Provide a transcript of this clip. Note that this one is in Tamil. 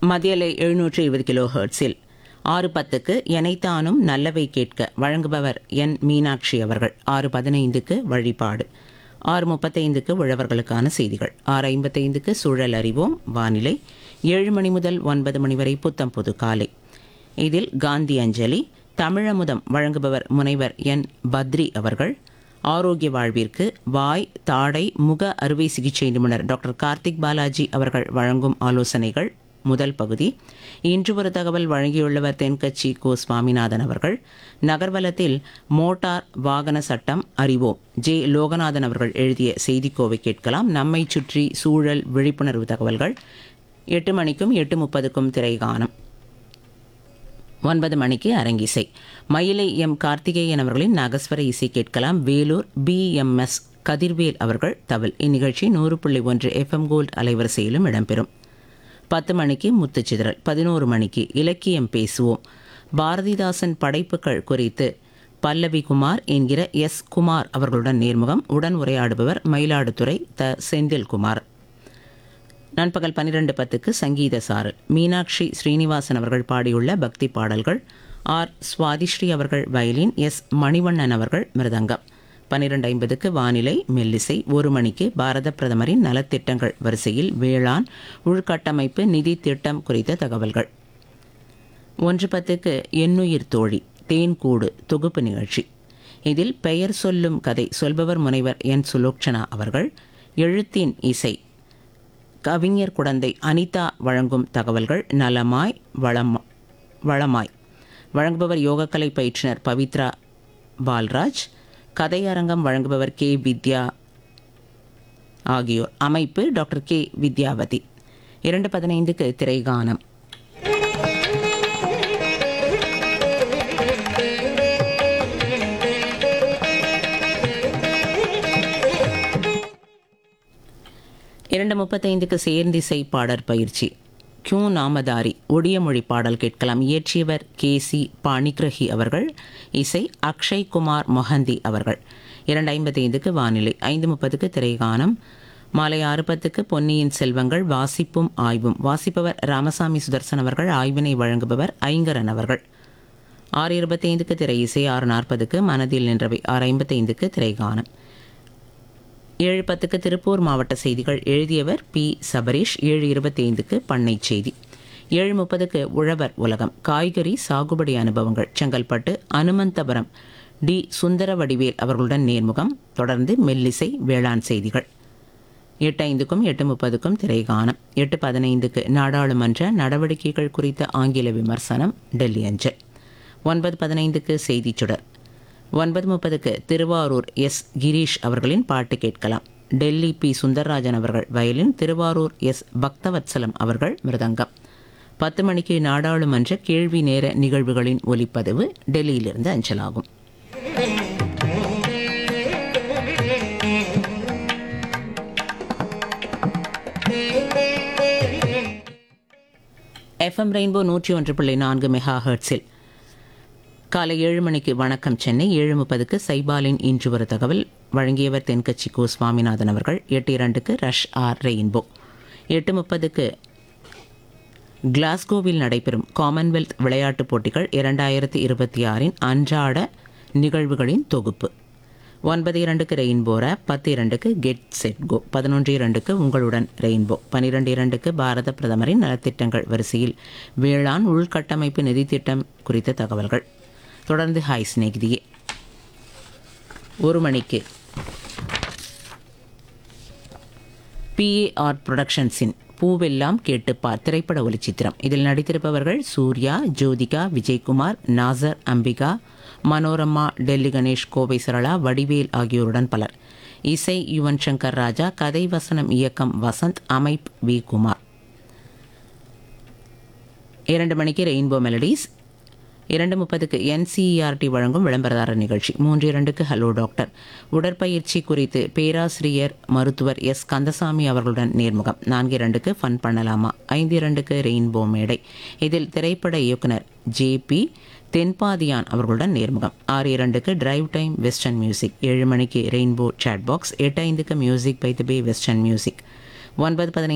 மதியலை எழுநூற்று இருபது கிலோ ஹெர்ட்ஸில் ஆறு பத்துக்கு எனைத்தானும் நல்லவை கேட்க வழங்குபவர் என் மீனாட்சி அவர்கள் ஆறு பதினைந்துக்கு வழிபாடு ஆறு முப்பத்தைந்துக்கு உழவர்களுக்கான செய்திகள் ஆறு ஐம்பத்தைந்துக்கு சூழல் அறிவோம் வானிலை ஏழு மணி முதல் ஒன்பது மணி வரை புத்தம் புது காலை இதில் காந்தி அஞ்சலி தமிழமுதம் வழங்குபவர் முனைவர் என் பத்ரி அவர்கள் ஆரோக்கிய வாழ்விற்கு வாய் தாடை முக அறுவை சிகிச்சை நிபுணர் டாக்டர் கார்த்திக் பாலாஜி அவர்கள் வழங்கும் ஆலோசனைகள் முதல் பகுதி இன்று ஒரு தகவல் வழங்கியுள்ளவர் தென்கட்சி கோ சுவாமிநாதன் அவர்கள் நகர்வலத்தில் மோட்டார் வாகன சட்டம் அறிவோம் ஜே லோகநாதன் அவர்கள் எழுதிய செய்திக்கோவை கேட்கலாம் நம்மை சுற்றி சூழல் விழிப்புணர்வு தகவல்கள் எட்டு மணிக்கும் எட்டு முப்பதுக்கும் திரைகானம் ஒன்பது மணிக்கு அரங்கிசை மயிலை எம் கார்த்திகேயன் அவர்களின் நகஸ்வர இசை கேட்கலாம் வேலூர் பிஎம்எஸ் கதிர்வேல் அவர்கள் தவில் இந்நிகழ்ச்சி நூறு புள்ளி ஒன்று எஃப்எம் கோல்ட் அலைவரிசையிலும் இடம்பெறும் பத்து மணிக்கு முத்துச்சிதறல் பதினோரு மணிக்கு இலக்கியம் பேசுவோம் பாரதிதாசன் படைப்புகள் குறித்து பல்லவி குமார் என்கிற எஸ் குமார் அவர்களுடன் நேர்முகம் உடன் உரையாடுபவர் மயிலாடுதுறை த செந்தில்குமார் நண்பகல் பன்னிரண்டு பத்துக்கு சங்கீத சாரல் மீனாட்சி ஸ்ரீனிவாசன் அவர்கள் பாடியுள்ள பக்தி பாடல்கள் ஆர் சுவாதிஸ்ரீ அவர்கள் வயலின் எஸ் மணிவண்ணன் அவர்கள் மிருதங்கம் பன்னிரண்டு ஐம்பதுக்கு வானிலை மெல்லிசை ஒரு மணிக்கு பாரத பிரதமரின் நலத்திட்டங்கள் வரிசையில் வேளாண் உள்கட்டமைப்பு நிதி திட்டம் குறித்த தகவல்கள் ஒன்று பத்துக்கு எண்ணுயிர் தோழி தேன்கூடு தொகுப்பு நிகழ்ச்சி இதில் பெயர் சொல்லும் கதை சொல்பவர் முனைவர் என் சுலோக்ஷனா அவர்கள் எழுத்தின் இசை கவிஞர் குடந்தை அனிதா வழங்கும் தகவல்கள் நலமாய் வளம் வளமாய் வழங்குபவர் யோகக்கலை பயிற்றுனர் பவித்ரா பால்ராஜ் கதையரங்கம் வழங்குபவர் கே வித்யா ஆகியோர் அமைப்பு டாக்டர் கே வித்யாவதி இரண்டு பதினைந்துக்கு திரைகானம் இரண்டு முப்பத்தைந்துக்கு சேர்ந்திசை பாடற் பயிற்சி கியூ நாமதாரி ஒடிய மொழி பாடல் கேட்கலாம் இயற்றியவர் கே சி பாணிகிரஹி அவர்கள் இசை அக்ஷய் குமார் மொஹந்தி அவர்கள் இரண்டு ஐம்பத்தைந்துக்கு வானிலை ஐந்து முப்பதுக்கு திரைகானம் மாலை ஆறு பத்துக்கு பொன்னியின் செல்வங்கள் வாசிப்பும் ஆய்வும் வாசிப்பவர் ராமசாமி சுதர்சன் அவர்கள் ஆய்வினை வழங்குபவர் ஐங்கரன் அவர்கள் ஆறு இருபத்தைந்துக்கு திரை இசை ஆறு நாற்பதுக்கு மனதில் நின்றவை ஆறு ஐம்பத்தைந்துக்கு திரைகானம் ஏழு பத்துக்கு திருப்பூர் மாவட்ட செய்திகள் எழுதியவர் பி சபரீஷ் ஏழு இருபத்தி ஐந்துக்கு பண்ணை செய்தி ஏழு முப்பதுக்கு உழவர் உலகம் காய்கறி சாகுபடி அனுபவங்கள் செங்கல்பட்டு அனுமந்தபுரம் டி சுந்தர வடிவேல் அவர்களுடன் நேர்முகம் தொடர்ந்து மெல்லிசை வேளாண் செய்திகள் எட்டு ஐந்துக்கும் எட்டு முப்பதுக்கும் திரைகானம் எட்டு பதினைந்துக்கு நாடாளுமன்ற நடவடிக்கைகள் குறித்த ஆங்கில விமர்சனம் டெல்லி அஞ்சல் ஒன்பது பதினைந்துக்கு செய்திச் சுடர் ஒன்பது முப்பதுக்கு திருவாரூர் எஸ் கிரீஷ் அவர்களின் பாட்டு கேட்கலாம் டெல்லி பி சுந்தரராஜன் அவர்கள் வயலின் திருவாரூர் எஸ் பக்தவத்சலம் அவர்கள் மிருதங்கம் பத்து மணிக்கு நாடாளுமன்ற கேள்வி நேர நிகழ்வுகளின் ஒலிப்பதிவு டெல்லியிலிருந்து அஞ்சலாகும் எஃப்எம் ரெயின்போ நூற்றி ஒன்று புள்ளி நான்கு மெகா ஹெர்ட்ஸில் காலை ஏழு மணிக்கு வணக்கம் சென்னை ஏழு முப்பதுக்கு சைபாலின் இன்று ஒரு தகவல் வழங்கியவர் தென்கட்சி கோ சுவாமிநாதன் அவர்கள் எட்டு இரண்டுக்கு ரஷ் ஆர் ரெயின்போ எட்டு முப்பதுக்கு கிளாஸ்கோவில் நடைபெறும் காமன்வெல்த் விளையாட்டுப் போட்டிகள் இரண்டாயிரத்தி இருபத்தி ஆறின் அன்றாட நிகழ்வுகளின் தொகுப்பு ஒன்பது இரண்டுக்கு ரெயின்போ ரேப் பத்து இரண்டுக்கு கெட் செட் கோ பதினொன்று இரண்டுக்கு உங்களுடன் ரெயின்போ பன்னிரெண்டு இரண்டுக்கு பாரத பிரதமரின் நலத்திட்டங்கள் வரிசையில் வேளாண் உள்கட்டமைப்பு நிதி திட்டம் குறித்த தகவல்கள் தொடர்ந்து ஹாய் சிநேகிதியே ஒரு மணிக்கு பிஏஆர் புரொடக்ஷன்ஸின் பூவெல்லாம் கேட்டுப்பார் திரைப்பட ஒளிச்சித்திரம் இதில் நடித்திருப்பவர்கள் சூர்யா ஜோதிகா விஜயகுமார் நாசர் அம்பிகா மனோரமா டெல்லி கணேஷ் கோவை சரளா வடிவேல் ஆகியோருடன் பலர் இசை யுவன் சங்கர் ராஜா கதை வசனம் இயக்கம் வசந்த் அமைப் வி குமார் இரண்டு மணிக்கு ரெயின்போ மெலடிஸ் இரண்டு முப்பதுக்கு என்சிஇஆர்டி வழங்கும் விளம்பரதாரர் நிகழ்ச்சி மூன்று இரண்டுக்கு ஹலோ டாக்டர் உடற்பயிற்சி குறித்து பேராசிரியர் மருத்துவர் எஸ் கந்தசாமி அவர்களுடன் நேர்முகம் நான்கு இரண்டுக்கு ஃபன் பண்ணலாமா ஐந்து இரண்டுக்கு ரெயின்போ மேடை இதில் திரைப்பட இயக்குனர் ஜேபி தென்பாதியான் அவர்களுடன் நேர்முகம் ஆறு இரண்டுக்கு டிரைவ் டைம் வெஸ்டர்ன் மியூசிக் ஏழு மணிக்கு ரெயின்போ சாட் பாக்ஸ் எட்டு ஐந்துக்கு music by the bay western music ஒன்பது பதினைந்து